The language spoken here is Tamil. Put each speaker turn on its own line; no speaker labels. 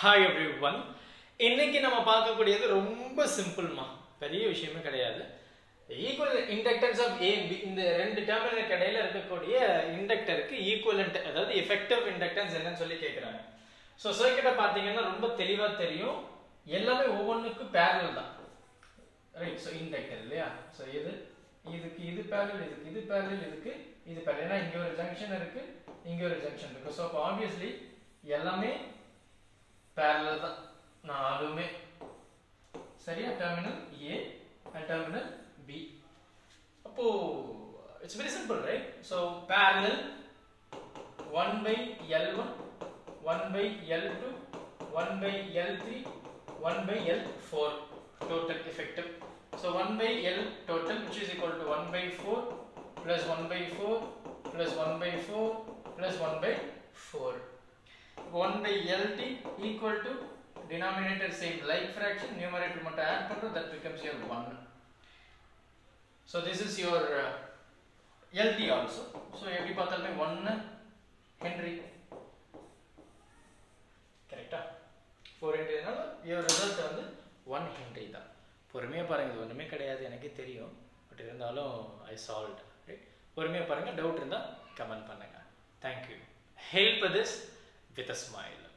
ஹாய் எவ்ரி ஒன் இன்னைக்கு நம்ம பார்க்கக்கூடியது ரொம்ப சிம்பிள்மா பெரிய விஷயமே கிடையாது equal inductance of A B இந்த ரெண்டு டெர்மினலுக்கு இடையில இருக்கக்கூடிய இண்டக்டருக்கு ஈக்குவலண்ட் அதாவது எஃபெக்டிவ் இண்டக்டன்ஸ் என்னன்னு சொல்லி கேட்குறாங்க ஸோ சர்க்கிட்டை பார்த்தீங்கன்னா ரொம்ப தெளிவாக தெரியும் எல்லாமே ஒவ்வொன்றுக்கும் பேரல் தான் ரைட் ஸோ இண்டக்டர் இல்லையா ஸோ இது இதுக்கு இது பேரல் இதுக்கு இது பேரல் இதுக்கு இது பேரல் ஏன்னா இங்கே ஒரு ஜங்ஷன் இருக்கு இங்கே ஒரு ஜங்ஷன் இருக்கு ஸோ அப்போ ஆப்வியஸ்லி எல்லாமே parallel தான் நாலுமே சரியா terminal A and terminal B அப்போ it's very simple right so parallel one by L one one by L two one by L three one by L four total effective so 1 by l total which is equal to 1 by 4 plus 1 by 4 plus 1 by 4 plus 1 by 4 1 by lt equal to denominator same like fraction numerator மட்டும் add பண்றோம் that becomes your 1 so this is your uh, lt also so எப்படி பார்த்தாலுமே 1 ஹென்றி கரெக்டா 4 ஹென்றினால your result வந்து 1 ஹென்றி தான் பொறுமையாக பாருங்க இது ஒன்றுமே கிடையாது எனக்கே தெரியும் பட் இருந்தாலும் ஐ சால்வ் ரைட் பொறுமையாக பாருங்க டவுட் இருந்தால் கமெண்ட் பண்ணுங்க thank you help this with a smile